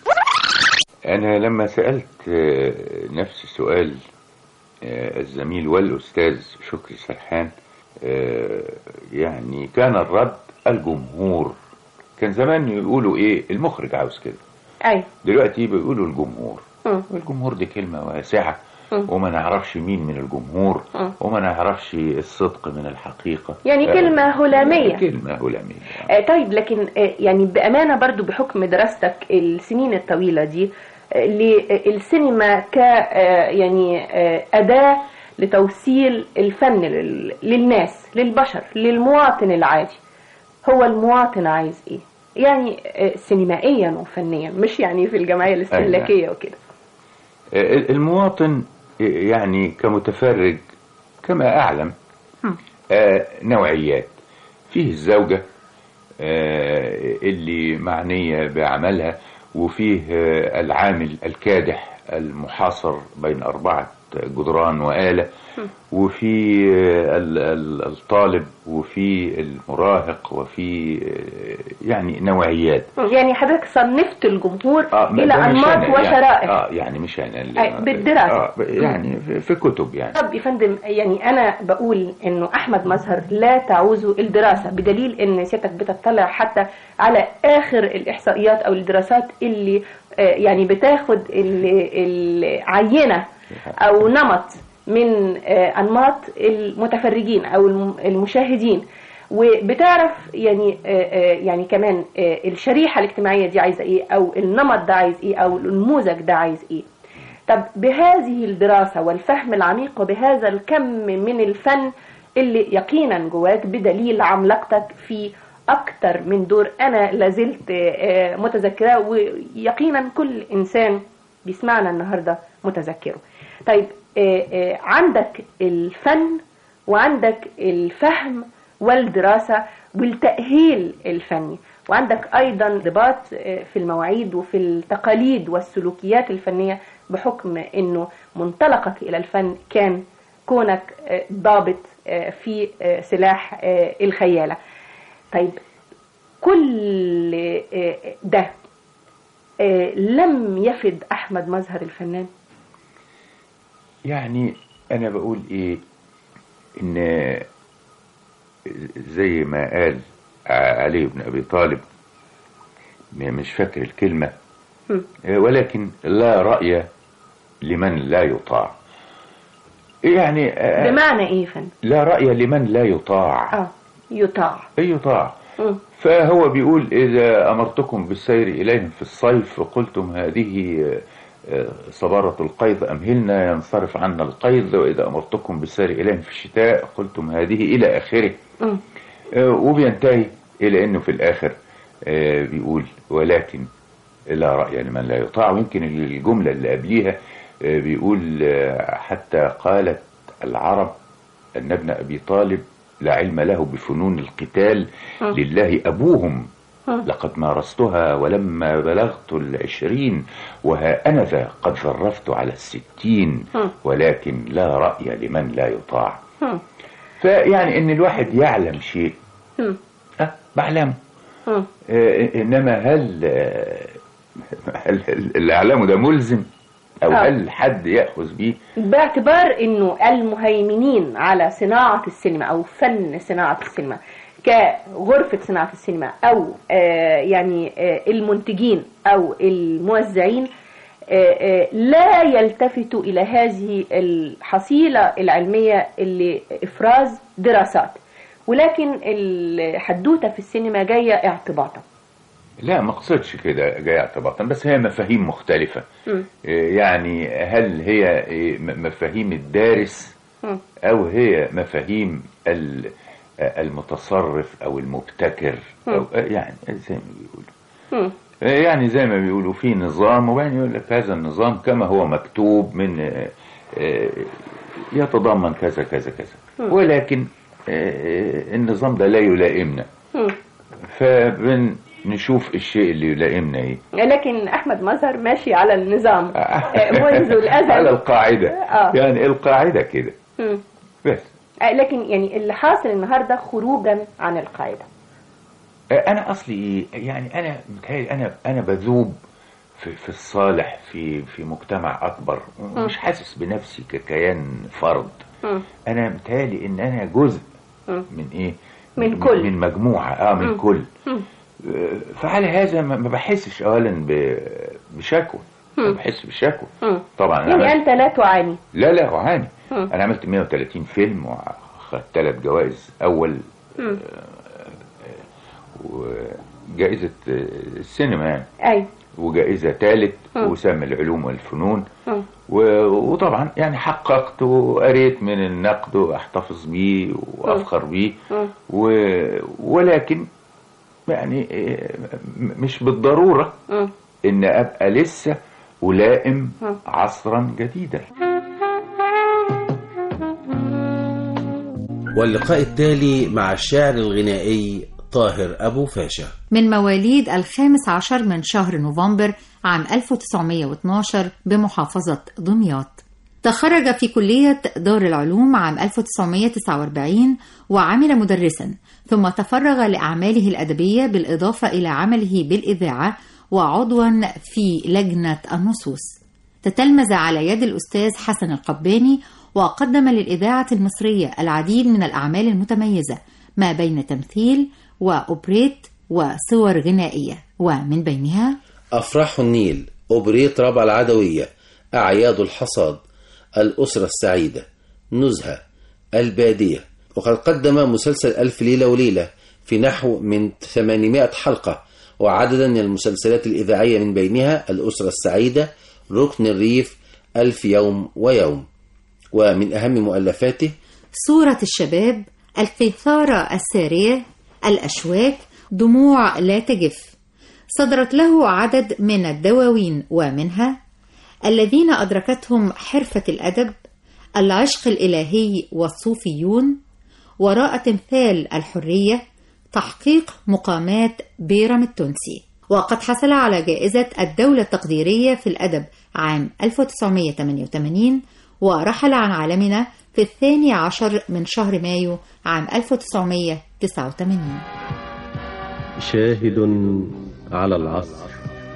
انا لما سالت آه، نفس السؤال آه، الزميل والاستاذ شكري سرحان آه، يعني كان الرد الجمهور كان زمان يقولوا ايه المخرج عاوز كده أي دلوقتي بيقولوا الجمهور مم. والجمهور دي كلمة واسعة مم. وما نعرفش مين من الجمهور مم. وما نعرفش الصدق من الحقيقة يعني آه، كلمة هلامية. كلمة هلامية آه، طيب لكن آه، يعني بأمانة برضو بحكم دراستك السنين الطويلة دي آه، للسينما ك آه، يعني آه، أداة لتوصيل الفن لل- للناس للبشر للمواطن العادي هو المواطن عايز ايه يعني آه، سينمائيا وفنيا مش يعني في الجمعية الاستهلاكية وكده آه، المواطن يعني كمتفرج كما أعلم آه نوعيات فيه الزوجة آه اللي معنية بعملها وفيه آه العامل الكادح المحاصر بين أربعة جدران وآلة وفي آه، ال- ال- الطالب وفي المراهق وفي آه، يعني نوعيات يعني حضرتك صنفت الجمهور آه ما- الى ده مش انماط أنا يعني وشرائح اه يعني مش انا اللي- أي، بالدراسة. آه يعني في, في كتب يعني طب يا فندم يعني انا بقول انه احمد مظهر لا تعوزه الدراسه بدليل ان سيادتك بتطلع حتى على اخر الاحصائيات او الدراسات اللي آه، يعني بتاخد ال- العينه او نمط من آه، انماط المتفرجين او الم- المشاهدين وبتعرف يعني آه، آه، يعني كمان آه، الشريحه الاجتماعيه دي عايزه ايه او النمط ده عايز ايه او النموذج ده عايز ايه طب بهذه الدراسة والفهم العميق وبهذا الكم من الفن اللي يقينا جواك بدليل عملاقتك في أكتر من دور أنا لازلت آه، متذكرة ويقينا كل إنسان بيسمعنا النهاردة متذكره طيب آه، آه، عندك الفن وعندك الفهم والدراسة والتأهيل الفني وعندك أيضا انضباط آه، في المواعيد وفي التقاليد والسلوكيات الفنية بحكم أنه منطلقك إلى الفن كان كونك آه، ضابط آه، في آه، سلاح آه، الخيالة طيب كل آه، ده آه، لم يفد أحمد مظهر الفنان يعني انا بقول ايه ان زي ما قال علي بن ابي طالب م- مش فاكر الكلمة هم. ولكن لا رأي لمن لا يطاع يعني آه، بمعنى إيه فن لا رأي لمن لا يطاع آه يطاع يطاع مم. فهو بيقول إذا أمرتكم بالسير إليهم في الصيف فقلتم هذه آه، صبارة القيظ أمهلنا ينصرف عنا القيظ وإذا أمرتكم بالسير إليهم في الشتاء قلتم هذه إلى آخره مم. آه، وبينتهي إلى أنه في الآخر آه، بيقول ولكن لا رأي لمن لا يطاع ويمكن الجملة اللي قبليها آه، بيقول آه، حتى قالت العرب أن ابن أبي طالب لا علم له بفنون القتال مم. لله أبوهم مم. لقد مارستها ولما بلغت العشرين وها أنا ذا قد ظرفت على الستين مم. ولكن لا رأي لمن لا يطاع مم. فيعني ان الواحد يعلم شيء مم. أه بعلمه مم. آه، انما هل آه، هل هل اللي اعلمه ده ملزم او آه. هل حد ياخذ بيه باعتبار انه المهيمنين على صناعة السينما او فن صناعة السينما كغرفة صناعة السينما او آه يعني آه المنتجين او الموزعين آه آه لا يلتفتوا الى هذه الحصيلة العلمية اللي افراز دراسات ولكن الحدوتة في السينما جاية اعتباطا لا ما اقصدش كده جاي اعتباطا بس هي مفاهيم مختلفة مم. آه، يعني هل هي آه، م- مفاهيم الدارس مم. او هي مفاهيم ال- آه، المتصرف او المبتكر او مم. آه، يعني زي ما بيقولوا مم. يعني زي ما بيقولوا في نظام وبعدين يقول لك هذا النظام كما هو مكتوب من آه، آه، يتضمن كذا كذا كذا مم. ولكن آه، النظام ده لا يلائمنا مم. فبنشوف الشيء اللي يلائمنا ايه لكن احمد مظهر ماشي على النظام آه، منذ الازل على القاعدة آه. يعني القاعدة كده مم. بس آه، لكن يعني اللي حاصل النهارده خروجا عن القاعده آه، انا اصلي يعني انا متهيألي انا انا بذوب في, في الصالح في في مجتمع اكبر مش حاسس بنفسي ككيان فرد مم. انا متهيألي ان انا جزء مم. من ايه من كل. من مجموعة اه من مم. كل مم. آه، فعلى هذا ما ما بحسش اولا ب- بشكوى ما مم. بحس بشكوى مم. طبعا أنا يعني عملت- انت لا تعاني لا لا أعاني مم. أنا عملت 130 فيلم وأخذت ثلاث جوائز أول مم. وجائزة السينما يعني اي وجائزة ثالث مم. وسام العلوم والفنون مم. و- وطبعا يعني حققت وقريت من النقد واحتفظ بيه وافخر بيه مم. و- ولكن يعني إيه، م- مش بالضرورة مم. ان ابقى لسه ألائم مم. عصرا جديدا واللقاء التالي مع الشاعر الغنائي طاهر أبو فاشا من مواليد الخامس عشر من شهر نوفمبر عام 1912 بمحافظة دمياط تخرج في كلية دار العلوم عام 1949 وعمل مدرسا ثم تفرغ لأعماله الأدبية بالإضافة إلى عمله بالإذاعة وعضوا في لجنة النصوص تتلمذ على يد الأستاذ حسن القباني وقدم للإذاعة المصرية العديد من الأعمال المتميزة ما بين تمثيل وأوبريت وصور غنائية ومن بينها أفراح النيل أوبريت ربع العدوية أعياد الحصاد الأسرة السعيدة نزهة البادية وقد قدم مسلسل ألف ليلة وليلة في نحو من 800 حلقة وعددا من المسلسلات الإذاعية من بينها الأسرة السعيدة ركن الريف ألف يوم ويوم ومن أهم مؤلفاته صورة الشباب القيثارة السارية الأشواك دموع لا تجف صدرت له عدد من الدواوين ومنها الذين أدركتهم حرفة الأدب العشق الإلهي والصوفيون وراء تمثال الحرية تحقيق مقامات بيرم التونسي وقد حصل على جائزة الدولة التقديرية في الأدب عام 1988 ورحل عن عالمنا في الثاني عشر من شهر مايو عام 1989 شاهد على العصر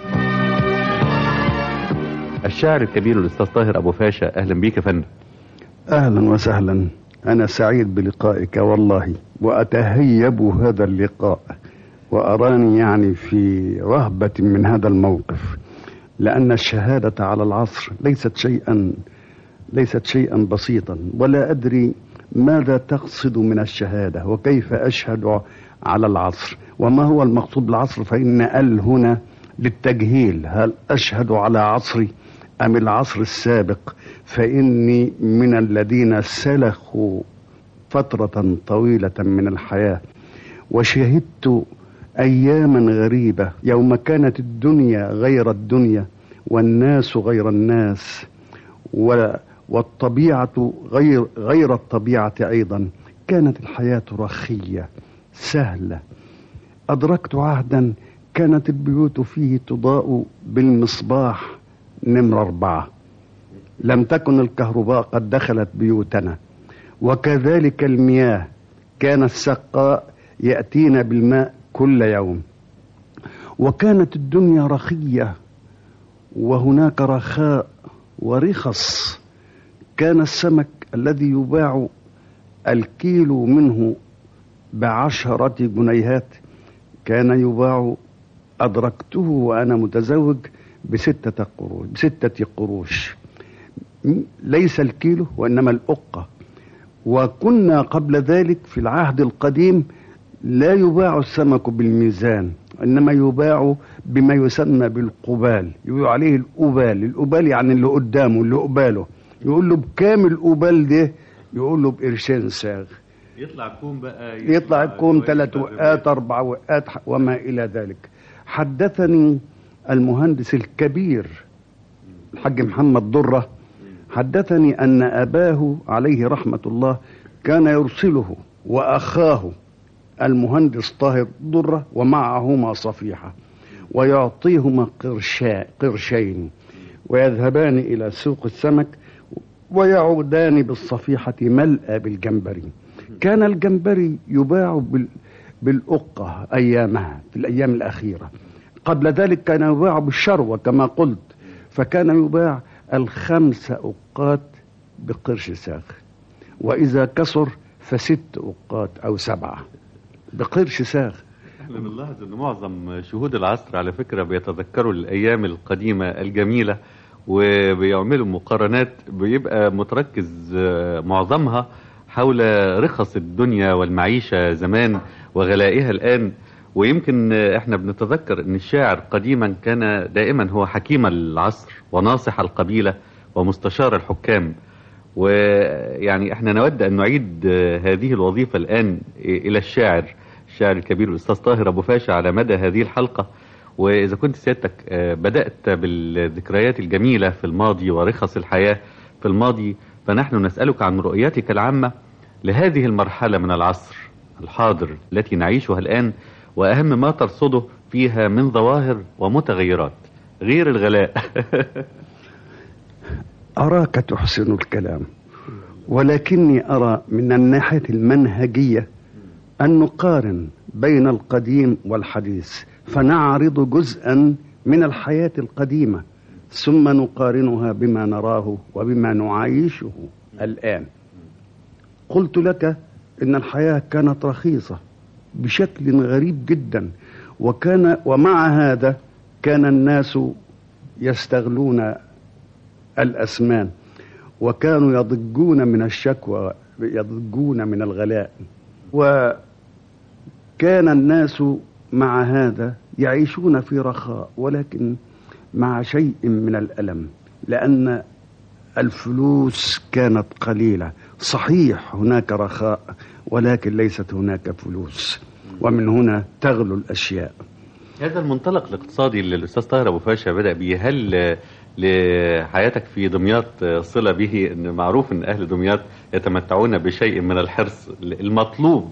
الشاعر الكبير الأستاذ طاهر أبو فاشا أهلا بيك يا فندم أهلا وسهلا أنا سعيد بلقائك والله وأتهيب هذا اللقاء وأراني يعني في رهبة من هذا الموقف لأن الشهادة على العصر ليست شيئا ليست شيئا بسيطا ولا أدري ماذا تقصد من الشهادة وكيف أشهد على العصر وما هو المقصود بالعصر فإن ال هنا للتجهيل هل أشهد على عصري أم العصر السابق فإني من الذين سلخوا فترة طويلة من الحياة وشهدت أياما غريبة يوم كانت الدنيا غير الدنيا والناس غير الناس و والطبيعة غير غير الطبيعة أيضا كانت الحياة رخية سهلة أدركت عهدا كانت البيوت فيه تضاء بالمصباح نمر أربعة لم تكن الكهرباء قد دخلت بيوتنا وكذلك المياه كان السقاء يأتينا بالماء كل يوم وكانت الدنيا رخية وهناك رخاء ورخص كان السمك الذي يباع الكيلو منه بعشرة جنيهات كان يباع أدركته وأنا متزوج بستة قروش بستة قروش ليس الكيلو وإنما الأقة وكنا قبل ذلك في العهد القديم لا يباع السمك بالميزان إنما يباع بما يسمى بالقبال يقول عليه الأبال الأبال يعني اللي قدامه اللي قباله يقول له بكام الأبال ده يقول له بقرشين ساغ يطلع كوم بقى يطلع كوم ثلاث وقات أربع وقات وما إلى ذلك حدثني المهندس الكبير الحاج محمد ضرة حدثني أن أباه عليه رحمة الله كان يرسله وأخاه المهندس طاهر ضرة ومعهما صفيحة ويعطيهما قرشا قرشين ويذهبان إلى سوق السمك ويعودان بالصفيحة ملأى بالجمبري كان الجمبري يباع بال بالأقة أيامها في الأيام الأخيرة قبل ذلك كان يباع بالشروة كما قلت فكان يباع الخمس أقات بقرش ساغ وإذا كسر فست أقات أو سبعة بقرش ساغ احنا بنلاحظ ان معظم شهود العصر على فكرة بيتذكروا الايام القديمة الجميلة وبيعملوا مقارنات بيبقى متركز معظمها حول رخص الدنيا والمعيشة زمان وغلائها الآن ويمكن احنا بنتذكر ان الشاعر قديما كان دائما هو حكيم العصر وناصح القبيلة ومستشار الحكام ويعني احنا نود ان نعيد هذه الوظيفة الان الى الشاعر الشاعر الكبير الاستاذ طاهر ابو فاشا على مدى هذه الحلقة واذا كنت سيادتك بدأت بالذكريات الجميلة في الماضي ورخص الحياة في الماضي فنحن نسألك عن رؤيتك العامة لهذه المرحلة من العصر الحاضر التي نعيشها الآن وأهم ما ترصده فيها من ظواهر ومتغيرات غير الغلاء أراك تحسن الكلام ولكني أرى من الناحية المنهجية أن نقارن بين القديم والحديث فنعرض جزءا من الحياة القديمة ثم نقارنها بما نراه وبما نعايشه الآن قلت لك إن الحياة كانت رخيصة بشكل غريب جدا وكان ومع هذا كان الناس يستغلون الأسمان وكانوا يضجون من الشكوى يضجون من الغلاء وكان الناس مع هذا يعيشون في رخاء ولكن مع شيء من الألم لأن الفلوس كانت قليلة صحيح هناك رخاء ولكن ليست هناك فلوس ومن هنا تغلو الأشياء هذا المنطلق الاقتصادي اللي الأستاذ طاهر أبو فاشا بدأ به هل لحياتك في دمياط صلة به أن معروف أن أهل دمياط يتمتعون بشيء من الحرص المطلوب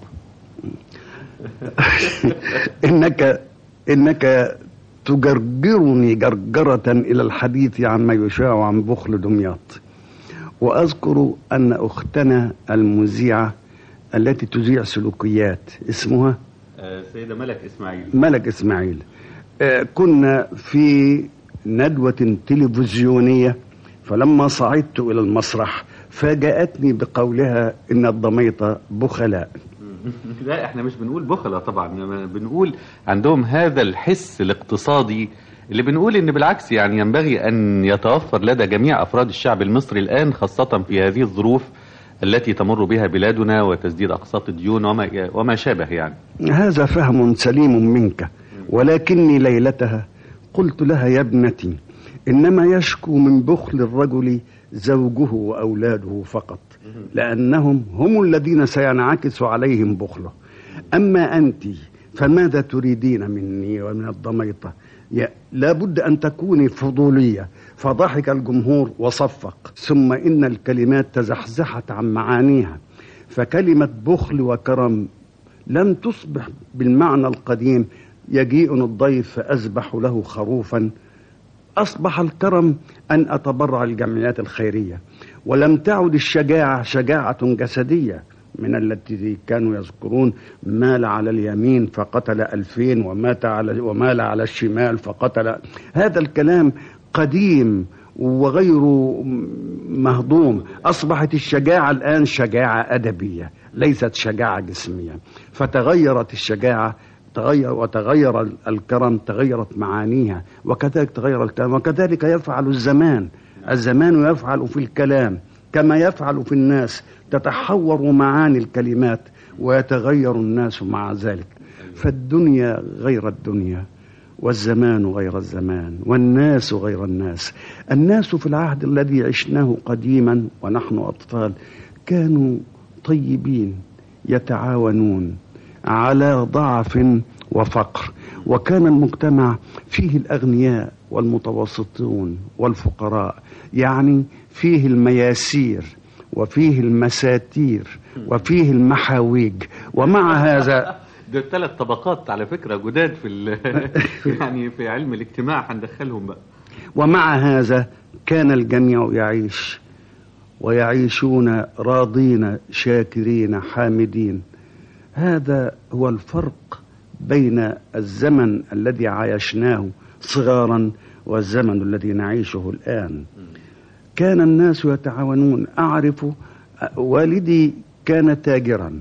إنك إنك تجرجرني جرجرة إلى الحديث عن ما يشاع عن بخل دمياط وأذكر أن أختنا المذيعة التي تذيع سلوكيات اسمها سيدة ملك إسماعيل ملك إسماعيل آه، كنا في ندوة تلفزيونية فلما صعدت إلى المسرح فاجأتني بقولها إن الضميطة بخلاء لا احنا مش بنقول بخلة طبعا بنقول عندهم هذا الحس الاقتصادي اللي بنقول ان بالعكس يعني ينبغي ان يتوفر لدى جميع افراد الشعب المصري الان خاصة في هذه الظروف التي تمر بها بلادنا وتسديد اقساط الديون وما وما شابه يعني هذا فهم سليم منك ولكني ليلتها قلت لها يا ابنتي إنما يشكو من بخل الرجل زوجه وأولاده فقط لأنهم هم الذين سينعكس عليهم بخله أما أنت فماذا تريدين مني ومن الضميطة يا- لابد أن تكوني فضولية فضحك الجمهور وصفق ثم إن الكلمات تزحزحت عن معانيها فكلمة بخل وكرم لم تصبح بالمعنى القديم يجيء الضيف فأذبح له خروفا أصبح الكرم أن أتبرع الجمعيات الخيرية ولم تعد الشجاعة شجاعة جسدية من التي كانوا يذكرون مال على اليمين فقتل ألفين ومات على ومال على الشمال فقتل هذا الكلام قديم وغير مهضوم أصبحت الشجاعة الآن شجاعة أدبية ليست شجاعة جسمية فتغيرت الشجاعة تغير وتغير الكرم تغيرت معانيها وكذلك تغير الكلام وكذلك يفعل الزمان الزمان يفعل في الكلام كما يفعل في الناس تتحور معاني الكلمات ويتغير الناس مع ذلك فالدنيا غير الدنيا والزمان غير الزمان والناس غير الناس الناس في العهد الذي عشناه قديما ونحن أطفال كانوا طيبين يتعاونون على ضعف وفقر وكان المجتمع فيه الأغنياء والمتوسطون والفقراء يعني فيه المياسير وفيه المساتير وفيه المحاويج ومع هذا ده ثلاث طبقات على فكرة جداد في ال- يعني في علم الاجتماع هندخلهم بقى ومع هذا كان الجميع يعيش ويعيشون راضين شاكرين حامدين هذا هو الفرق بين الزمن الذي عايشناه صغارا والزمن الذي نعيشه الآن كان الناس يتعاونون أعرف والدي كان تاجرا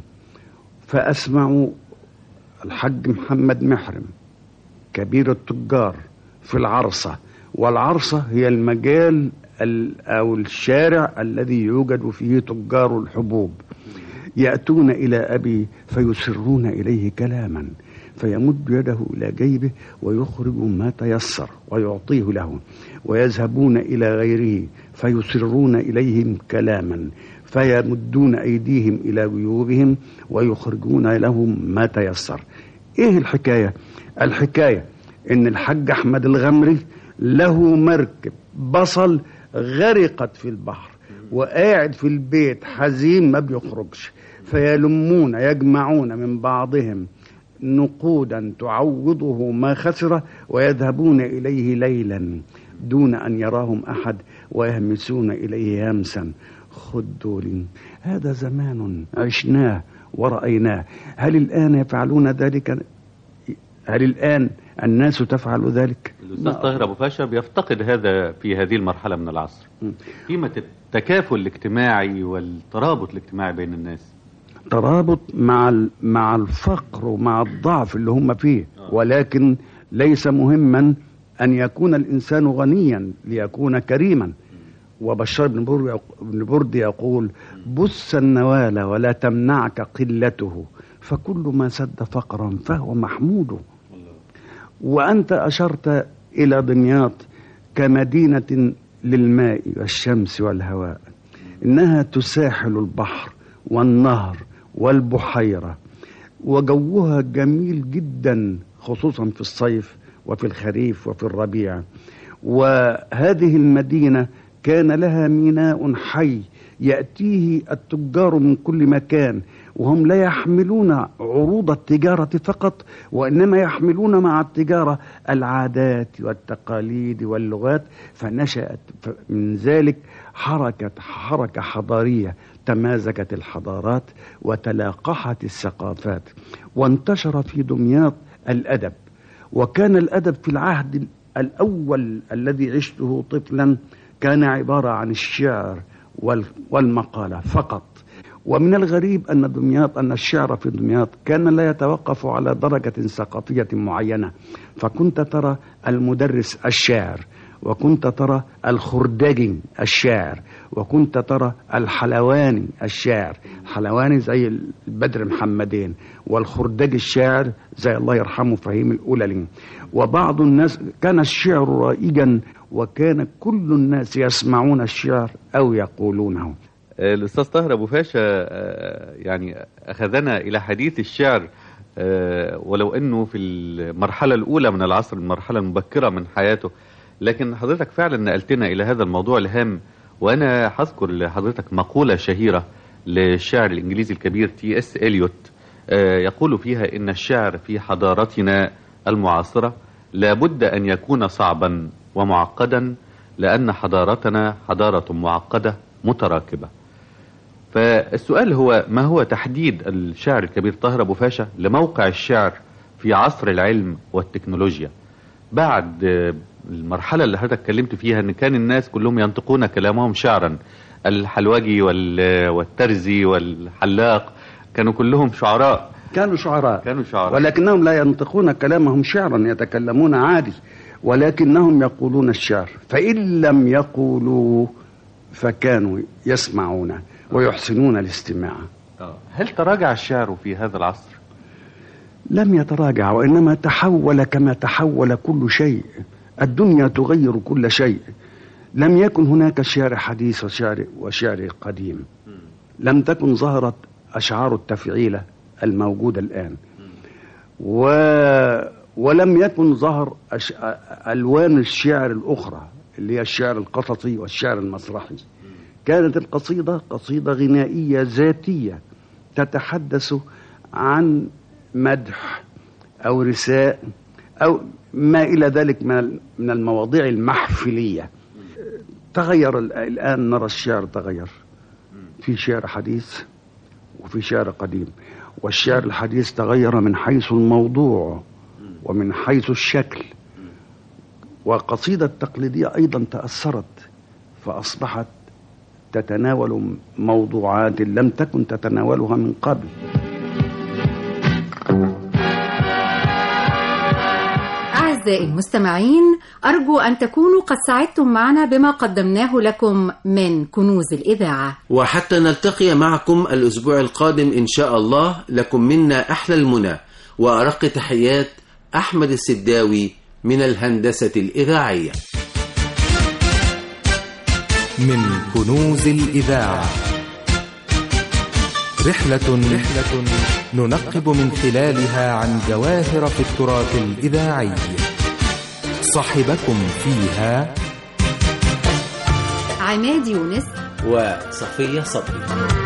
فأسمع الحج محمد محرم كبير التجار في العرصة والعرصة هي المجال ال- أو الشارع الذي يوجد فيه تجار الحبوب يأتون إلى أبي فيسرون إليه كلاما فيمد يده إلى جيبه ويخرج ما تيسر ويعطيه له ويذهبون إلى غيره فيسرون إليهم كلاما فيمدون أيديهم إلى جيوبهم ويخرجون لهم ما تيسر إيه الحكاية؟ الحكاية إن الحاج أحمد الغمري له مركب بصل غرقت في البحر وقاعد في البيت حزين ما بيخرجش فيلمون يجمعون من بعضهم نقودا تعوضه ما خسر ويذهبون إليه ليلا دون أن يراهم أحد ويهمسون إليه همسا خدوا هذا زمان عشناه ورأيناه هل الآن يفعلون ذلك هل الآن الناس تفعل ذلك الاستاذ طاهر ابو فاشا بيفتقد هذا في هذه المرحله من العصر قيمه التكافل الاجتماعي والترابط الاجتماعي بين الناس ترابط مع ال- مع الفقر ومع الضعف اللي هم فيه ولكن ليس مهما أن يكون الإنسان غنيا ليكون كريما وبشار بن بر- بن برد يقول بث النوال ولا تمنعك قلته فكل ما سد فقرا فهو محمود وأنت أشرت إلى دمياط كمدينة للماء والشمس والهواء إنها تساحل البحر والنهر والبحيرة وجوها جميل جدا خصوصا في الصيف وفي الخريف وفي الربيع وهذه المدينة كان لها ميناء حي يأتيه التجار من كل مكان وهم لا يحملون عروض التجارة فقط وإنما يحملون مع التجارة العادات والتقاليد واللغات فنشأت من ذلك حركة حركة حضارية تمازجت الحضارات وتلاقحت الثقافات وانتشر في دمياط الأدب وكان الأدب في العهد الأول الذي عشته طفلا كان عبارة عن الشعر وال- والمقالة فقط ومن الغريب أن دمياط أن الشعر في دمياط كان لا يتوقف على درجة ثقافية معينة فكنت ترى المدرس الشاعر وكنت ترى الخردجي الشاعر وكنت ترى الحلواني الشاعر حلواني زي البدر محمدين والخردجي الشاعر زي الله يرحمه فهيم الأوللي وبعض الناس كان الشعر رائجا وكان كل الناس يسمعون الشعر أو يقولونه آه، الاستاذ طاهر ابو فاشا آه، يعني اخذنا الى حديث الشعر آه، ولو انه في المرحله الاولى من العصر المرحله المبكره من حياته لكن حضرتك فعلا نقلتنا الى هذا الموضوع الهام وانا هذكر لحضرتك مقوله شهيره للشاعر الانجليزي الكبير تي اس اليوت آه، يقول فيها ان الشعر في حضارتنا المعاصره لابد ان يكون صعبا ومعقدا لان حضارتنا حضاره معقده متراكبه فالسؤال هو ما هو تحديد الشاعر الكبير طاهر ابو فاشا لموقع الشعر في عصر العلم والتكنولوجيا بعد آه، المرحله اللي حضرتك اتكلمت فيها ان كان الناس كلهم ينطقون كلامهم شعرا الحلوجي وال- والترزي والحلاق كانوا كلهم شعراء كانوا شعراء كانوا شعراء ولكنهم لا ينطقون كلامهم شعرا يتكلمون عادي ولكنهم يقولون الشعر فإن لم يقولوا فكانوا يسمعون ويحسنون الاستماع آه. هل تراجع الشعر في هذا العصر لم يتراجع وإنما تحول كما تحول كل شيء الدنيا تغير كل شيء لم يكن هناك شعر حديث وشعر وشعر قديم لم تكن ظهرت أشعار التفعيلة الموجودة الآن و ولم يكن ظهر أش... ألوان الشعر الأخرى اللي هي الشعر القصصي والشعر المسرحي كانت القصيدة قصيدة غنائية ذاتية تتحدث عن مدح أو رثاء أو ما إلى ذلك من ال- من المواضيع المحفلية تغير ال- الآن نرى الشعر تغير في شعر حديث وفي شعر قديم والشعر الحديث تغير من حيث الموضوع ومن حيث الشكل وقصيدة التقليدية أيضا تأثرت فأصبحت تتناول موضوعات لم تكن تتناولها من قبل أعزائي المستمعين أرجو أن تكونوا قد سعدتم معنا بما قدمناه لكم من كنوز الإذاعة وحتى نلتقي معكم الأسبوع القادم إن شاء الله لكم منا أحلى المنى وأرق تحيات أحمد السداوي من الهندسة الإذاعية من كنوز الإذاعة رحلة رحلة ننقب من خلالها عن جواهر في التراث الإذاعي صاحبكم فيها عماد يونس وصفية صبري